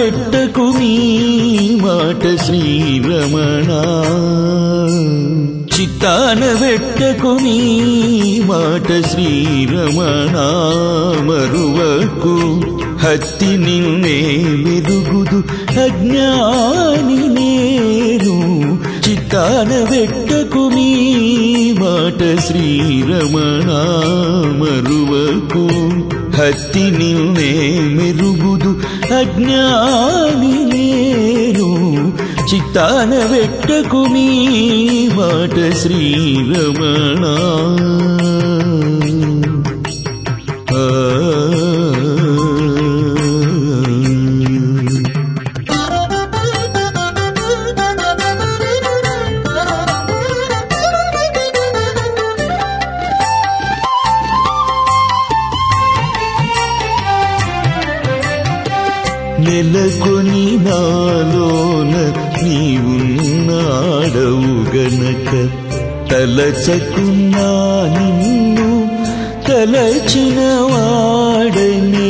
పెట్టకు నీ మాట శ్రీరమణ చిత్తాన పెట్టకు నీ మాట శ్రీరమణ మరువకు హత్తి నిన్నే వెలుగుదు అజ్ఞాని నేను చిత్తాన పెట్టకు నీ మాట శ్రీరమణ మరువకు హత్తి నిన్నే మెరుగుదు అజ్ఞాని నేను చిత్తాన పెట్టకు నీ మాట శ్రీరమణ ఆ నెలకొని నాలోన నీవున్నాడవు గనక తలచకున్నా నిన్ను తలచిన వాడని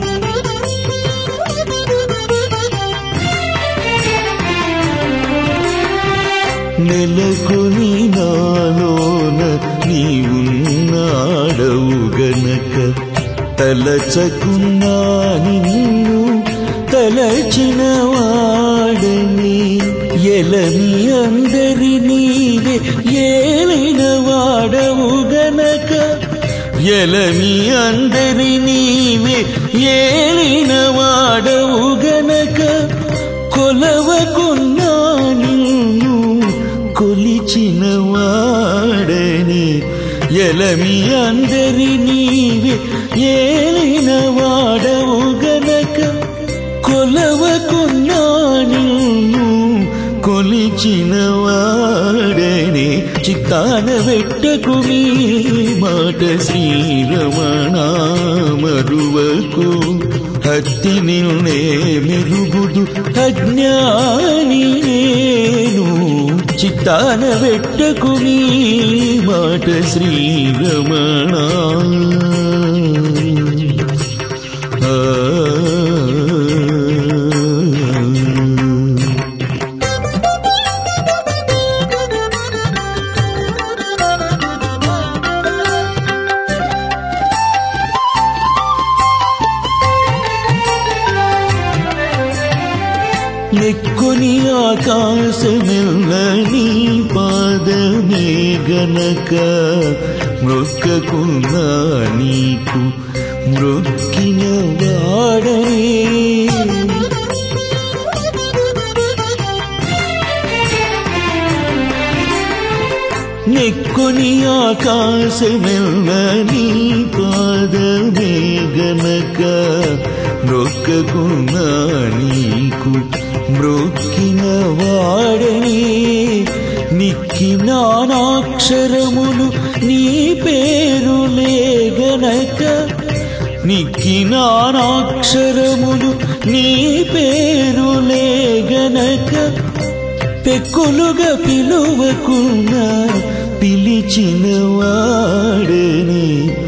నెలకొని నాలోన నీవున్నాడవు గనక తలచకున్నా నిన్ను తలచిన వాడని ఎలని అందరి నీవే ఏలిన వాడవు గనక ఎలని అందరి నీవే ఏలిన వాడవు గనక కొలవకున్నా నిన్ను కొలిచిన వాడని ఎలమి అందరి నీవే ఏలిన వాడవు గనక కొలవకున్నా నిన్ను కొలిచిన వాడని చిత్తాన పెట్టకు మీ మాట శ్రీరమణ మరువకు హత్తి నిన్నే మెరుగుదు అజ్ఞాని నేను చిత్తాన పెట్టకు నీ మాట శ్రీరమణ ఆ నెక్కుని ఆకాశమెల్ల నీ పాదమే గనక మృక్కకున్నా నీకు మృక్కిన వాడనే నెక్కుని ఆకాశమెల్ల నీ పాదమే గనక మృక్కకున్నా నీకు మృక్కిన వాడని నిక్కినానాక్షరములు నీ పేరులే గనక నిక్కినానాక్షరములు నీ పేరులే గనక పెక్కులుగా పిలువకున్నా పిలిచిన వాడని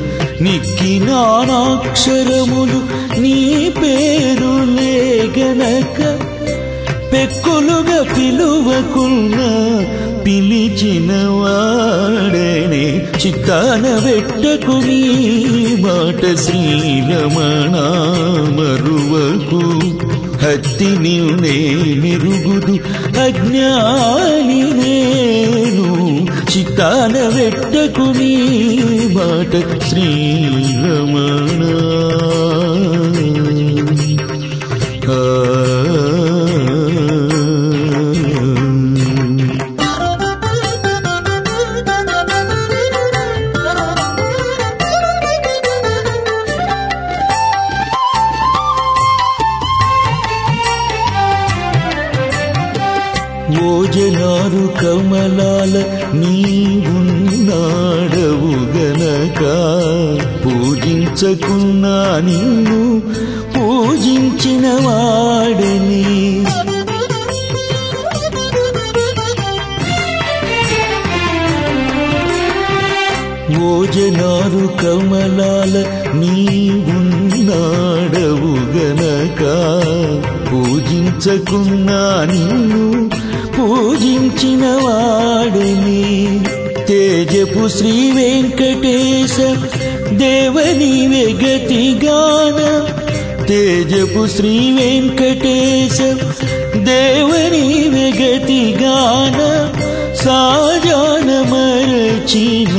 నిక్కినానాక్షరములు నీ పేరులే గనక పెక్కులుగా పిలువకున్నా పిలిచిన వాడని చిత్తాన పెట్టకు నీ మాట శ్రీరమణ మరువకు హత్తి నిన్నే మెరుగుదు అజ్ఞాని నేను చిత్తాన పెట్టకు నీ మాట శ్రీరమణ ఆ ఓజనారు కమలాల నీవున్నాడవు గనక పూజించకున్నా నిన్ను పూజించిన వాడని ఓజనారు కమలాల నీవున్నాడవు గనక పూజించకున్నా నిన్ను పూజించిన వాడని తేజపు శ్రీ వెంకటేశ దేవని వెగతిగాన తేజపు శ్రీ వెంకటేశ దేవని వెగతిగాన సాజాన మరచిన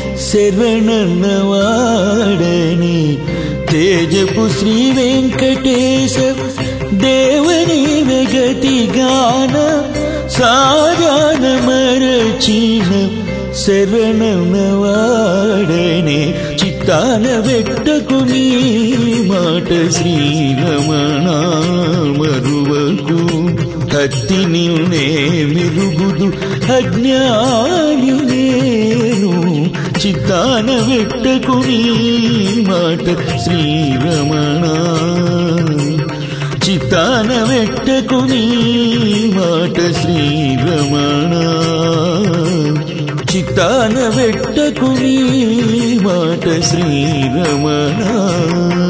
శరణన్నవాడని తేజపు శ్రీ వెంకటేశ దేవని వెగతిగాన సాజాన మరచిన శరణనవాడనే చిత్తాన వెట్టకు నీ మాట శ్రీరమణ మరువకు కత్తి నిన్నే మిరుగుదు అజ్ఞాని నేను చిత్తాన వెట్టకు నీ మాట శ్రీరమణ చిత్తాన వెట్టకు నీ మాట శ్రీరమణ చిత్తాన వెట్టకు నీ మాట శ్రీరమణ